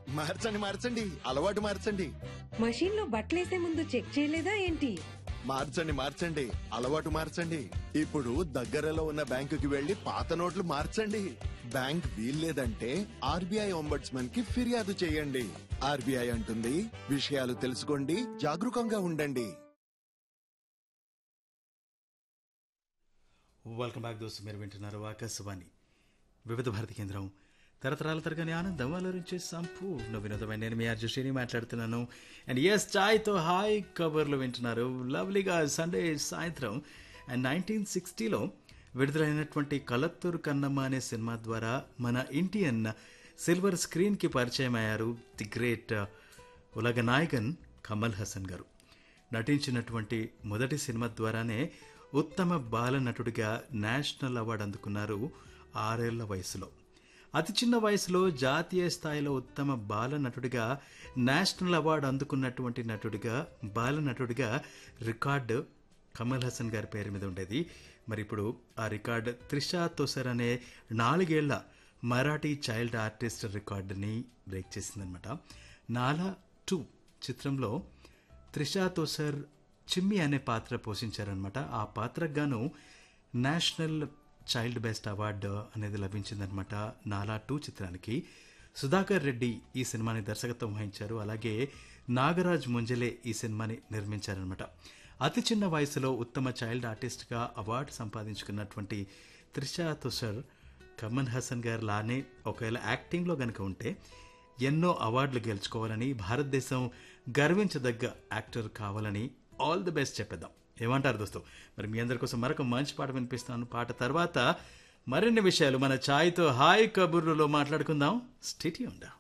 మార్చండి మార్చండి అలవాటు మార్చండి మషీన్ లో బట్టలేసే ముందు చెక్ చేయలేదా ఏంటి మార్చండి మార్చండి అలవాటు మార్చండి ఇప్పుడు దగ్గరలో ఉన్న బ్యాంకుకి వెళ్లి పాత నోట్లు మార్చండి బ్యాంక్ వీల్లేదంటే ఆర్బీఐ ఒంబడ్స్మన్ కి ఫిర్యాదు చేయండి ఆర్బీఐ అంటుంది విషయాలు తెలుసుకోండి జాగరూకంగా ఉండండి వెల్కమ్ బ్యాక్ దోస్తు మీరు వింటున్నారు ఆకాశవాణి వివిధ భారతి కేంద్రం తరతరాల తరగని ఆనందం అలరించే సంపూర్ణ వినోదమైన నేను మీ అర్జుషిని మాట్లాడుతున్నాను అండ్ ఎస్ చాయ్తో హాయ్ కబర్లు వింటున్నారు లవ్లీగా సండే సాయంత్రం అండ్ నైన్టీన్ సిక్స్టీలో విడుదలైనటువంటి కలత్తూరు కన్నమ్మ అనే సినిమా ద్వారా మన ఇండియన్ సిల్వర్ స్క్రీన్కి పరిచయం అయ్యారు ది గ్రేట్ ఉలగ నాయకన్ కమల్ హసన్ గారు నటించినటువంటి మొదటి సినిమా ద్వారానే ఉత్తమ బాల నటుడిగా నేషనల్ అవార్డు అందుకున్నారు ఆరేళ్ల వయసులో అతి చిన్న వయసులో జాతీయ స్థాయిలో ఉత్తమ బాల నటుడిగా నేషనల్ అవార్డు అందుకున్నటువంటి నటుడిగా బాల నటుడిగా రికార్డు కమల్ హసన్ గారి పేరు మీద ఉండేది మరి ఇప్పుడు ఆ రికార్డు త్రిషా తోసర్ అనే నాలుగేళ్ల మరాఠీ చైల్డ్ ఆర్టిస్ట్ రికార్డుని బ్రేక్ చేసిందనమాట నాలా టూ చిత్రంలో త్రిషా తోసర్ చిమ్మి అనే పాత్ర పోషించారనమాట ఆ పాత్రకు గాను నేషనల్ చైల్డ్ బెస్ట్ అవార్డు అనేది లభించిందనమాట నాలా టూ చిత్రానికి సుధాకర్ రెడ్డి ఈ సినిమాని దర్శకత్వం వహించారు అలాగే నాగరాజ్ ముంజలే ఈ సినిమాని నిర్మించారనమాట అతి చిన్న వయసులో ఉత్తమ చైల్డ్ ఆర్టిస్ట్గా అవార్డు సంపాదించుకున్నటువంటి త్రిషా తుషర్ కమల్ హసన్ గారు లానే ఒకవేళ యాక్టింగ్లో గనుక ఉంటే ఎన్నో అవార్డులు గెలుచుకోవాలని భారతదేశం గర్వించదగ్గ యాక్టర్ కావాలని ఆల్ ది బెస్ట్ చెప్పేద్దాం ఏమంటారు దోస్తు మరి మీ అందరి కోసం మరొక మంచి పాట వినిపిస్తాను పాట తర్వాత మరిన్ని విషయాలు మన ఛాయ్తో హాయ్ కబుర్లలో మాట్లాడుకుందాం స్టేట్ ఉందా